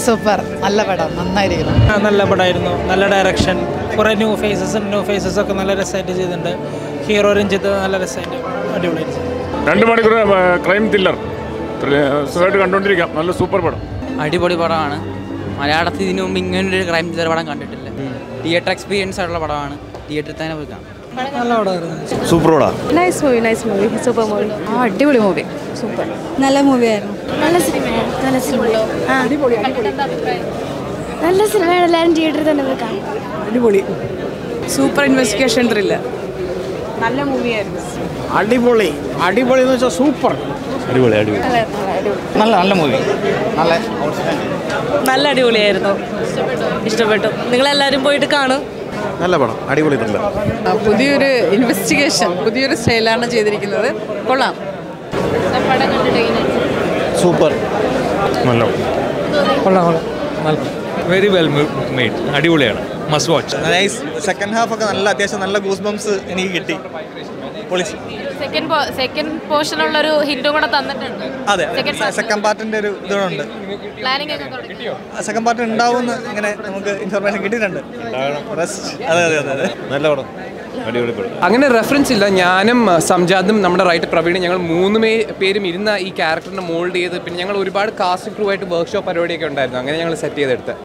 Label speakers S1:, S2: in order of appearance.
S1: super നല്ല പടം നന്നായിരിക്കുന്നു
S2: ആ, നല്ല പടമായിരുന്നു നല്ല ഡയറക്ഷൻ കുറേ ന്യൂ ഫേസസും ന്യൂ ഫേസസ് ഒക്കെ നല്ല രസമായിട്ട് ചെയ്തിട്ടുണ്ട് ഹീറോ രഞ്ജിത്ത് നല്ല രസമായിട്ട് അടിപൊളിയായിട്ട് ചെയ്തു
S3: രണ്ട് മണിക്കൂർ ക്രൈം ത്രില്ലർ സുഖമായിട്ട് കണ്ടുകൊണ്ടിരിക്കാം നല്ല സൂപ്പർ പടം
S4: അടിപൊളി പടമാണ് മലയാളത്തിൽ ഇതിനു മുമ്പ് ഇങ്ങനെ ഒരു ക്രൈം ത്രില്ലർ പടം കണ്ടിട്ടില്ല തിയേറ്റർ എക്സ്പീരിയൻസ് ആയിട്ടുള്ള പടമാണ് തിയേറ്ററിൽ തന്നെ പോയി കാണാം
S5: സൂപ്പർ പടാ
S6: nice movie nice movie super movie
S1: ആ അടിപൊളി മൂവി സൂപ്പർ
S6: നല്ല മൂവിയായിരുന്നു
S7: നല്ല സിനിമയാണ് നല്ല സിനിമ നല്ല സിനിമയാണ് എല്ലാവരും തിയേറ്ററിൽ തന്നെ പോയി കാണും
S6: അടിപൊളി സൂപ്പർ ഇൻവെസ്റ്റിഗേഷൻ ത്രില്ലർ നല്ല മൂവിയായിരുന്നു
S2: അടിപൊളി അടിപൊളി എന്ന് വെച്ചാൽ സൂപ്പർ
S5: അടിപൊളി അടിപൊളി
S2: നല്ല നല്ല മൂവി നല്ല
S6: നല്ല അടിപൊളിയായിരുന്നു ഇഷ്ടപ്പെട്ടു നിങ്ങളെല്ലാവരും പോയിട്ട് കാണും
S5: നല്ല പടം അടിപൊളി ത്രില്ലർ
S1: പുതിയൊരു ഇൻവെസ്റ്റിഗേഷൻ പുതിയൊരു സ്റ്റൈലാണ് ചെയ്തിരിക്കുന്നത് കൊള്ളാം
S5: സൂപ്പർ നല്ല
S2: കൊള്ളാം കൊള്ളാം നല്ല
S8: വെരി വെൽ മെയ്ഡ് അടിപൊളിയാണ് must watch
S5: nice second half ഒക്കെ നല്ല അത്യാവശ്യം നല്ല ഗൂസ് ബംസ് എനിക്ക് കിട്ടി പൊളിച്ച്
S7: സെക്കൻഡ് സെക്കൻഡ് പോർഷനുള്ളൊരു ഹിന്റും കൂടെ തന്നിട്ടുണ്ട്
S5: അതെ സെക്കൻഡ് പാർട്ടിന്റെ ഒരു ഇതുണ്ട്
S7: പ്ലാനിങ് ഒക്കെ തുടങ്ങി
S5: സെക്കൻഡ് പാർട്ട് ഉണ്ടാവുമെന്ന് ഇങ്ങനെ നമുക്ക് ഇൻഫർമേഷൻ കിട്ടിയിട്ടുണ്ട് റെസ്റ്റ് അതെ അതെ അതെ അതെ നല്ല പടം അടിപൊളി പടം
S9: അങ്ങനെ റെഫറൻസ് ഇല്ല ഞാനും അഹ്, സംജാദും നമ്മുടെ റൈറ്റർ പ്രവീണും ഞങ്ങൾ മൂന്ന് മേ പേരും ഇരുന്ന ഈ ക്യാരക്ടറിനെ മോൾഡ് ചെയ്ത് പിന്നെ ഞങ്ങൾ ഒരുപാട് കാസ്റ്റ് ക്രൂ ആയിട്ട് വർക്ക്ഷോപ്പ് പരിപാടിയൊക്കെ ഉണ്ടായിരുന്നു അങ്ങനെ ഞങ്ങൾ സെറ്റ് ചെയ്തെടുത്ത്